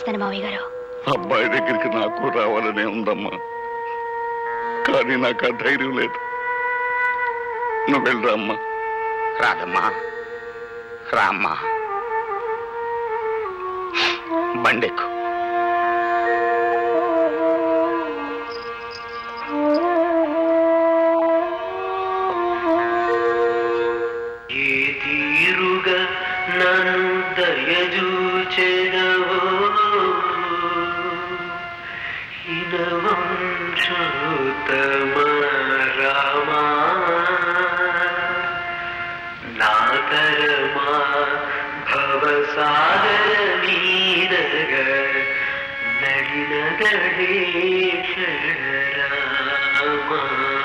చేస్తాను మావయ్య గారు అబ్బాయి దగ్గరికి నాకు రావాలనే ఉందమ్మా కానీ నాకు ఆ ధైర్యం లేదు నువ్వు వెళ్ళరా అమ్మా రాదమ్మా రామ్మా బండెక్కు ఏ తీరుగా నన్ను దయచూచెదవో ఇనవంశోత్తమ రామా నాతరమా భవసాగర వీరగ నడినగడేశ్వర రామా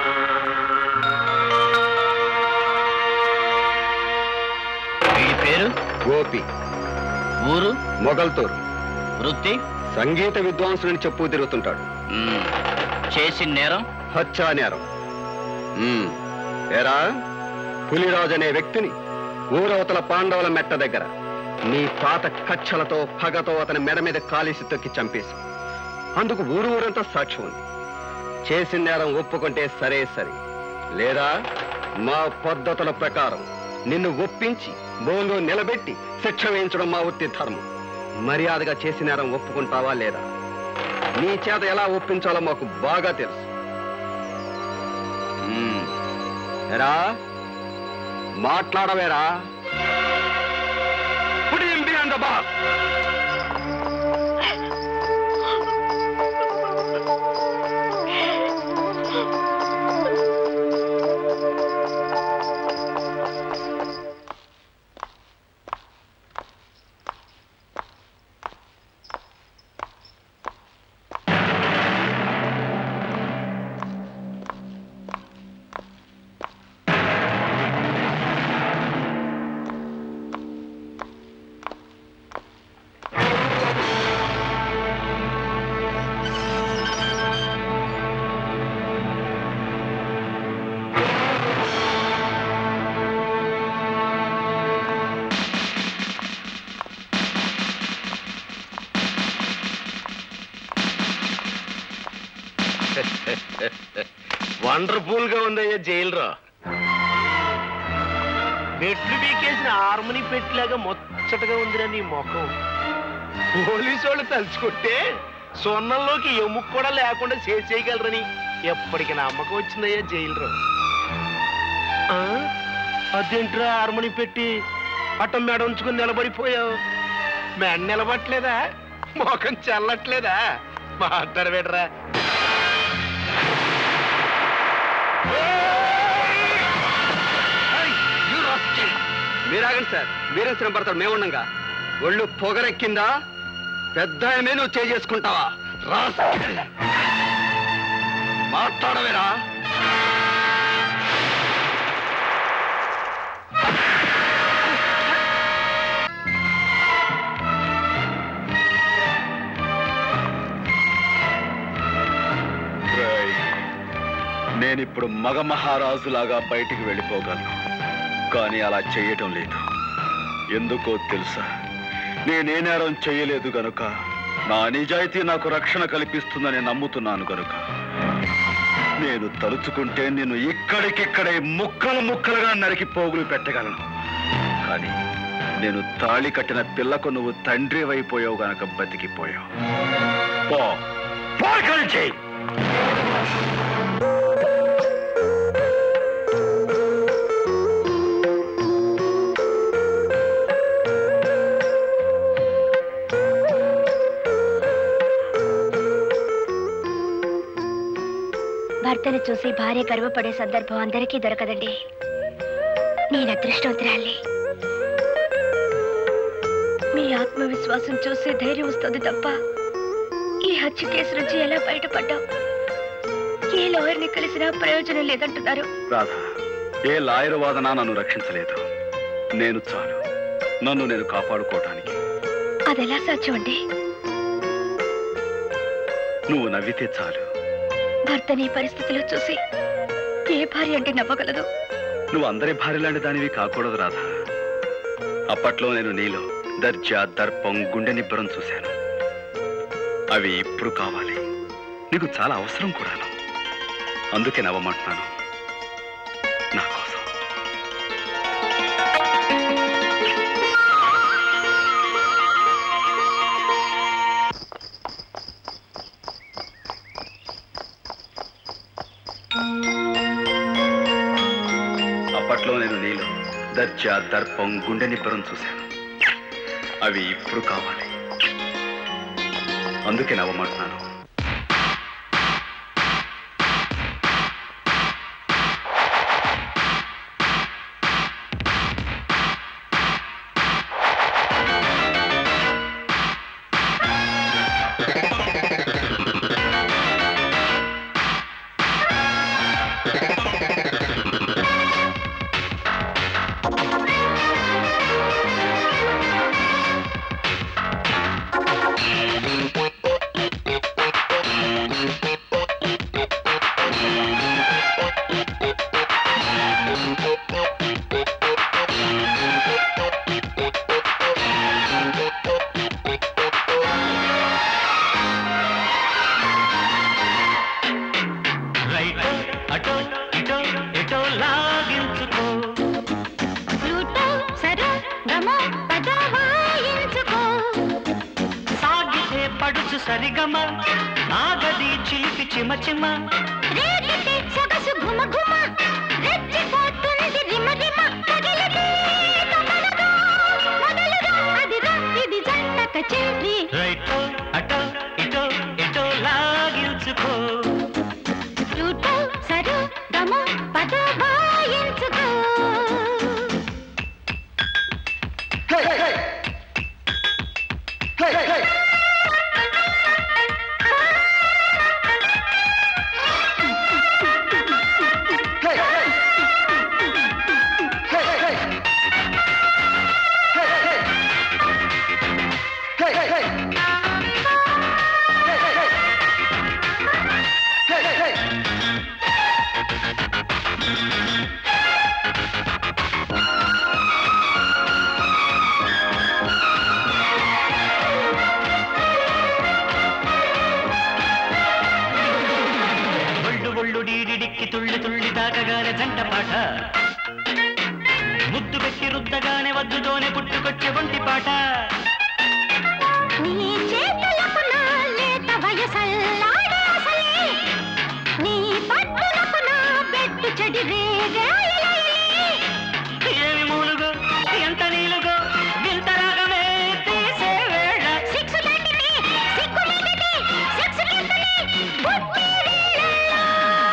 వీడి పేరు గోపి ఊరు మొగల్తూరు వృత్తి సంగీత విద్వాంసులని చెప్పు తిరుగుతుంటాడు మ్మ్. చేసిన నేరం హత్యా నేరం మ్మ్. ఏరా పులిరాజు అనే వ్యక్తిని ఊరవతల పాండవుల మెట్ట దగ్గర నీ పాత కచ్చలతో పగతో అతని మెడ మీద కాలేసి తొక్కి చంపేసి అందుకు ఊరు ఊరంతా సాక్ష్యం ఉంది చేసిన నేరం ఒప్పుకుంటే సరే సరే లేదా మా పద్ధతుల ప్రకారం నిన్ను ఒప్పించి బోన్లో నిలబెట్టి శిక్ష వేయించడం మా వృత్తి ధర్మం మర్యాదగా చేసిన నేరం ఒప్పుకుంటావా లేదా నీ చేత ఎలా ఒప్పించాలో మాకు బాగా తెలుసు మ్మ్. ఎరా మాట్లాడవేరా Put him behind the bar. Wonderful గా ఉందయ్యా జైలు మెట్లు బీకేసిన హార్మోని పెట్టిలాగా ముచ్చటగా ఉందిరా నీ ముఖం పోలీసు వాళ్ళు తలుచుకుంటే సొన్నంలోకి ఎముక కూడా లేకుండా చేసేయగలరని ఎప్పటికి నమ్మకం వచ్చిందయ్యా జైలు అదేంట్రా హార్మోని పెట్టి అట్ట మెడ ఉంచుకుని నిలబడిపోయావు మెడ నిలబట్లేదా ముఖం చల్లట్లేదా మాట్లాడబెడరా మీరాగండి సార్ మీరేం శ్రమ పడతారు మేముండగా ఒళ్ళు పొగరెక్కిందా పెద్ద ఆయనే నువ్వు చేసుకుంటావా రా మాట్లాడవేరా రేయ్, నేనిప్పుడు మగ మహారాజులాగా బయటికి వెళ్ళిపోగలను కానీ అలా చేయటం లేదు ఎందుకో తెలుసా నేనే నేరం చేయలేదు గనుక నా నిజాయితీ నాకు రక్షణ కల్పిస్తుందని నమ్ముతున్నాను గనుక నేను తలుచుకుంటే నేను ఇక్కడికిక్కడే ముక్కలు ముక్కలుగా నరికి పోగులు పెట్టగలను కానీ నేను తాళి కట్టిన పిల్లకు నువ్వు తండ్రి అయిపోయావు గనక బతికిపోయావు పో పో ఇక్కడి నుంచి. భర్తను చూసి భార్య గర్వపడే సందర్భం అందరికీ దొరకదండి నేను అదృష్టవంతురాలి మీ ఆత్మవిశ్వాసం చూసి ధైర్యం వస్తుంది తప్ప ఈ హత్య కేసు నుంచి ఎలా బయటపడ్డాం ఏ లాయర్ని కలిసినా ప్రయోజనం లేదంటున్నారు రాధా ఏ లాయర్ వాదన నన్ను రక్షించలేదు నేను చాలు నన్ను నేను కాపాడుకోవటానికి అదెలా సాధ్యం అండి నువ్వు నవ్వితే చాలు భర్తని ఈ పరిస్థితిలో చూసి ఏ భార్య అంటే నవ్వగలదు నువ్వు అందరి భార్య లాంటి దానివి కాకూడదు రాధా అప్పట్లో నేను నీలో దర్జా దర్పం గుండె నిబ్బరం చూశాను అవి ఇప్పుడు కావాలి నీకు చాలా అవసరం కూడాను అందుకే నవ్వమంటున్నాను నా కోసం అప్పట్లో నేను నీలో దర్జా దర్పం గుండె నిబ్బరం చూశాను అవి ఇప్పుడు కావాలి అందుకే నవ్వమంటున్నాను రైట్ అటో ఇటో ఎటో లాగించుకో ఫ్లూటో సరో గమో పద వాయించుకో సాగితే పడుచు సరిగమ ఆగది చిలిపి చిమ చిమ రేగితే సొగసు ఘుమ ఘుమ రెచ్చిపోతుంది రిమ రిమ తగిలితే తమలగా మొదలుగా అదిరా ఇది జంట కచేరీ రైట్ అటో ఇటో ఎటో లాగించుకో ఫ్లూటో సరో గమో పద వాయించుకో ఒళ్ళు ఒళ్ళు డీడిడిక్కి తుళ్ళి తుళ్ళి దాకగానే జంట పాట ముద్దు పెట్టి రుద్దగానే వద్దుతోనే పుట్టుకొచ్చే ఒంటి పాట నీ చేతులకు నా లేత వయసల్లాడే అసలే నీ పట్టులకు నా బెట్టు చెడి రేగాయలే ఏమి మూలుగో ఎంత నీలుగో వింత రాగమే తీసే వేళ సిక్స్ దండిని సిక్కు మీదిని సిక్స్ కిందని బుద్ధి వీళ్ళల్లో.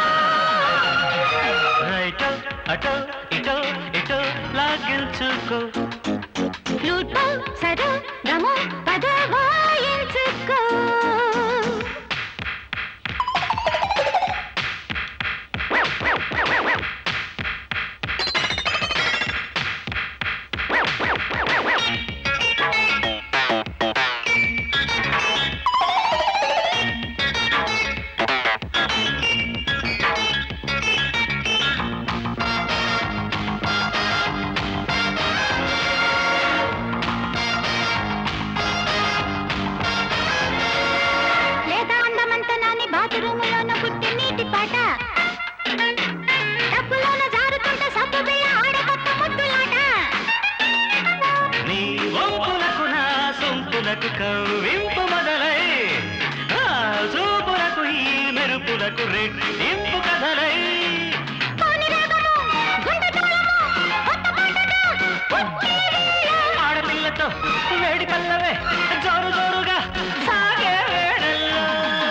రైటో అటో ఇటో ఇటో లాగించుకో ఫ్లూటో సరో గమో పద వాయించుకో లేదా అందమంత నాని బాత్రూములోన పుట్టి నీటి పాట డబ్బులోన జారుతుంటే సబ్బు బిళ్ళ ఆడకొత్త ముద్దులాట నీ వంపులకు నా సొంపులకు కవ్వింపు మొదలై ఆ చూపులకు ఈ మెరుపులకు రెట్టింపు కథలై పోని రాగము, గుండె తాళము, కొత్త పాటగా పుట్టి వీళ్ళ. ఆడపిల్లతో వేడి పల్లవే జోరు జోరుగా సాగే వేళల్లో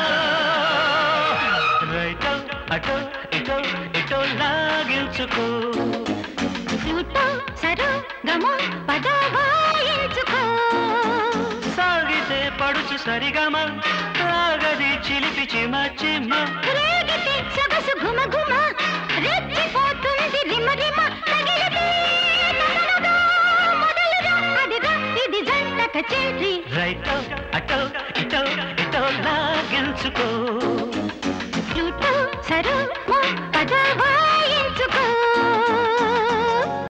రైటో అటో ఇటో ఇటో లాగించుకో ఫ్లూటో సరో గమో పద వాయించుకో సాగితే పడుచు సరిగమ రాగది చిలిపి చిమ చిమ రేగితే సొగసు ఘుమ ఘుమ రెచ్చిపోతుంది రిమ రిమ తగిలితే తమలగా మొదలుగా అదిగా ఇది జంట కచేరీ రైటో అటో ఇటో ఇటో లాగించుకో ఫ్లూటో సరో